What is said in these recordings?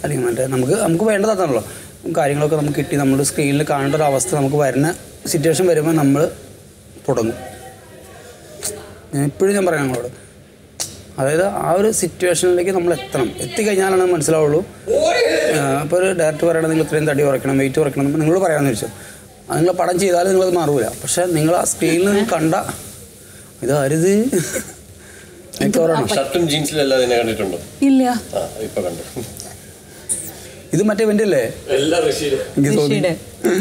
അല്ലെങ്കിൽ മറ്റേ നമുക്ക് നമുക്ക് വേണ്ടത് അതാണല്ലോ കാര്യങ്ങളൊക്കെ നമുക്ക് കിട്ടി നമ്മൾ സ്ക്രീനിൽ കാണേണ്ട ഒരു അവസ്ഥ നമുക്ക് വരുന്ന സിറ്റുവേഷൻ വരുമ്പോൾ നമ്മൾ തുടങ്ങും ഞാൻ ഇപ്പോഴും ഞാൻ പറയാം ഞങ്ങളോട് അതായത് ആ ഒരു സിറ്റുവേഷനിലേക്ക് നമ്മൾ എത്തണം എത്തിക്കഴിഞ്ഞാലാണ് മനസ്സിലാവുള്ളൂ അപ്പോൾ ഒരു ഡയറക്ടർ പറയണത് നിങ്ങൾ ഇത്രയും തടി കുറയ്ക്കണം വെയിറ്റ് കുറയ്ക്കണം എന്ന് നിങ്ങളോട് പറയാമെന്ന് വെച്ചു അത് നിങ്ങൾ പടം ചെയ്താലും നിങ്ങളത് മാറൂല പക്ഷെ നിങ്ങൾ ആ സ്ക്രീനിൽ നിങ്ങൾ കണ്ട ഇതാരുത് മിക്കവാറും ഷർട്ടും ജീൻസിലല്ലാതെ എന്നെ കണ്ടിട്ടുണ്ടോ ഇല്ല ആ ഇപ്പൊ കണ്ടു ഇത് മറ്റേ ഇവൻ്റെ അല്ലേ എല്ലാ റഷ്യയിലും എനിക്ക് തോന്നി ഋഷിയുടെ.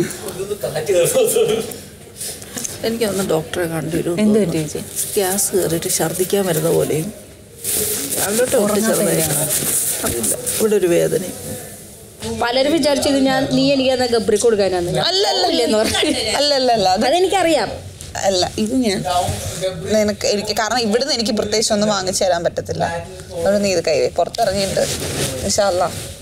എനിക്ക് ഒന്ന് ഡോക്ടറെ കണ്ടുവരും എന്ത് പറ്റി ചേച്ചി ഗ്യാസ് കയറിയിട്ട് ഛർദ്ദിക്കാൻ വരുന്ന പോലെയും രാവിലോട്ട് ഒട്ട് ചെറുതായി അറിയില്ല ഇവിടെ ഒരു വേദനയും പലരും വിചാരിച്ചത് ഞാൻ നീ എനിക്ക് എന്നാ ഗബ്രി കൊടുക്കാനാന്ന് ഞാൻ ഇല്ലെന്ന് പറഞ്ഞു. അല്ലല്ലല്ല അത് അതെനിക്കറിയാം അല്ല ഇത് ഞാൻ നിനക്ക് എനിക്ക് കാരണം ഇവിടുന്ന് എനിക്ക് പ്രത്യേകിച്ച് ഒന്നും വാങ്ങിച്ചു തരാൻ പറ്റത്തില്ല അതുകൊണ്ട് നീ ഇത് കൈവേ പുറത്തിറങ്ങിയിട്ട് ഇൻഷാല്ല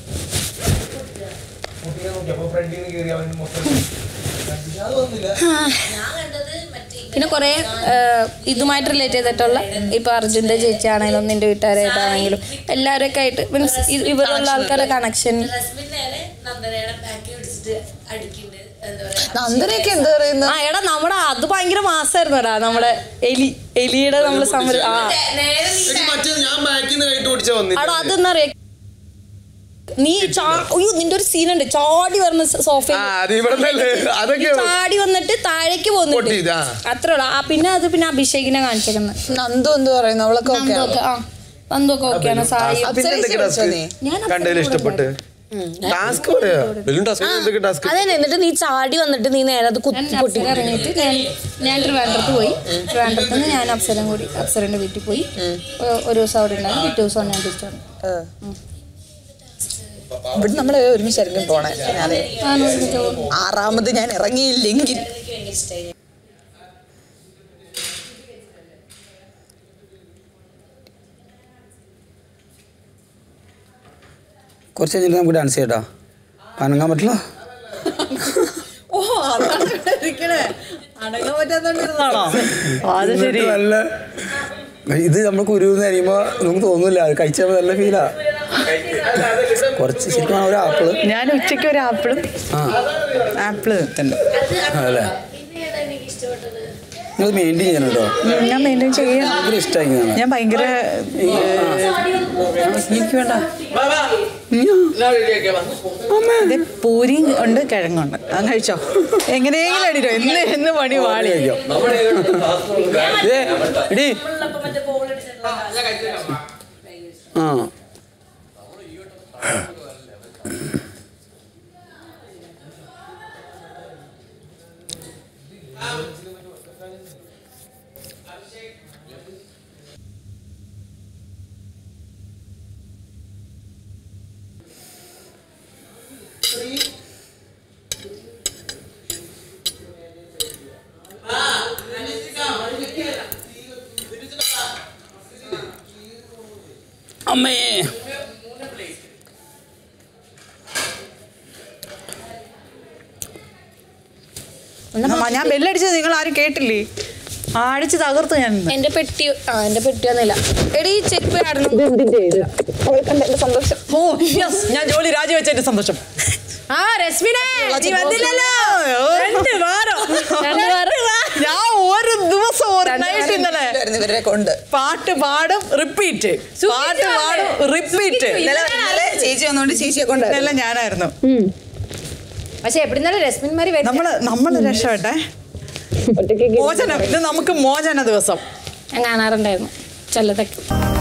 പിന്നെ കുറെ ഇതുമായിട്ട് റിലേറ്റ് ചെയ്തിട്ടുള്ള ഇപ്പൊ അർജുന്റെ ചേച്ചി ആണെങ്കിലും നിന്റെ വീട്ടുകാരായിട്ടാണെങ്കിലും എല്ലാവരൊക്കെ ആയിട്ട് മീൻസ് ഇവരുള്ള ആൾക്കാരുടെ കണക്ഷൻ നന്ദനയൊക്കെ എന്ത് പറയുന്നു ആ എടാ നമ്മുടെ അത് ഭയങ്കര മാസമായിരുന്നു എടാ നമ്മുടെ എലി എലിയുടെ നമ്മള് സമരം ആ ഞാൻ ബാക്കിൽ നിന്ന് കൈട്ട് പിടിച്ച വന്നില്ല എടാ അതെന്താ പറയാ നീ ചാ അയ്യോ നിന്റെ ഒരു സീനുണ്ട് ചാടി വരുന്ന സോഫ ആ അത് ഇവിടെ നിന്നല്ലേ? അതൊക്കെ ചാടി വന്നിട്ട് താഴേക്ക് പൊട്ടിയത്, പോകുന്നുണ്ട് ആ. അത്രേ ഉള്ളൂ ആ പിന്നെ അത് പിന്നെ അഭിഷേകിനെ കാണിച്ചേക്കുന്നത് നന്ദു എന്ത് പറയുന്നു അവളൊക്കെ ഓക്കെ നന്ദൊക്കെ ആ നന്ദൊക്കെ ഓക്കെയാണ് സായി പിന്നെ എന്തൊക്കെ ടാസ്ക് നീ ഞാൻ കണ്ടതിൽ ഇഷ്ടപ്പെട്ട് ടാസ്ക് പറയാ ബലൂൺ ടാസ്ക് എന്തൊക്കെ ടാസ്ക് അതെ എന്നിട്ട് നീ ചാടി വന്നിട്ട് നീ നേരെ അത് കുത്തി ഞാൻ അപ്സര ഇറങ്ങിയിട്ട് ഞാൻ ഞാൻ ട്രിവാൻഡ്രത്ത് പോയി ട്രിവാൻഡ്രത്ത് നിന്ന് ഞാൻ അപ്സരം കൂടി അപ്സരന്റെ വീട്ടിൽ പോയി ഒ- ഒരു ദിവസം അവിടെ ഉണ്ടായി പിറ്റേ ദിവസം ഞാൻ തിരിച്ചു വന്നു ഇവിടെ നമ്മൾ ഒരുമിച്ചായിരിക്കും പോണേ ഞാനേ ഞാൻ ഒരുമിച്ച് പോകും. ആറാമത് ഞാൻ ഇറങ്ങിയില്ലെങ്കിൽ കുറച്ച് കഴിഞ്ഞിട്ട് നമുക്ക് ഡാൻസ് ചെയ്യട്ടാ അനങ്ങാൻ പറ്റില്ല ഓ അതാണ് ഇരിക്കണേ അടങ്ങാൻ പറ്റാത്തോണ്ടിരുന്നാണോ അത് ശരി എന്നിട്ട് നല്ല ഇത് നമ്മൾ കുരുന്ന് കഴിയുമ്പോൾ നമുക്ക് തോന്നില്ല അത് കഴിച്ചാൽ നല്ല ഫീലാ കുറച്ച് ശരിക്കും ഒരു ആപ്പിള് ഞാൻ ഉച്ചയ്ക്ക് ഒരു ആപ്പിളും ആ ആപ്പിള് തിന്നു അതല്ലേ നിങ്ങൾ മെയിൻറ്റെയിൻ ചെയ്യണം കേട്ടോ ഞാൻ മെയിൻറ്റെയിൻ ചെയ്യാം ഭയങ്കര ഇഷ്ടമായി ഞാൻ ഭയങ്കര എനിക്ക് വേണ്ട ഇത് പൂരിയും ഉണ്ട് കിഴങ്ങുണ്ട് അത് കഴിച്ചോ എങ്ങനെയെങ്കിലും അടിച്ചോ എന്ന് എന്ന് പണി വാളി ഏ, എടീ. ആ അമ്മേ ഞാൻ ബെല്ലടിച്ചത് നിങ്ങൾ ആരും കേട്ടില്ലേ അടിച്ച് തകർത്തു ഞാൻ ഇന്ന്. എന്റെ പെട്ടി ആ എന്റെ പെട്ടി വന്നില്ല എടി ഈ ചെരുപ്പ് ആടണം സന്തോഷം ഓ yes, ഞാൻ ജോലി രാജിവെച്ചതിന്റെ സന്തോഷം ആ രശ്മിനെ നീ വന്നില്ലല്ലോ രണ്ട് വാരം രണ്ട് വാരം. ഞാൻ ഒരു ദിവസം ഒരു നൈറ്റ് ഇന്നലെ ഇവരെ കൊണ്ട് പാട്ട് പാടും റിപ്പീറ്റ് പാട്ട് പാടും റിപ്പീറ്റ് ഇന്നലെ ഇന്നലെ ചേച്ചി വന്നോണ്ട് ചേച്ചിയെ കൊണ്ട് ഇതെല്ലാം ഞാനായിരുന്നു പക്ഷെ എവിടുന്നാലും രശ്മിന്മാര് വരും നമ്മള് നമ്മള് രക്ഷപ്പെട്ടെ മോചനം ഇത് നമുക്ക് മോചന ദിവസം ഞാൻ കാണാറുണ്ടായിരുന്നു ചെല്ലത്തൊക്കെ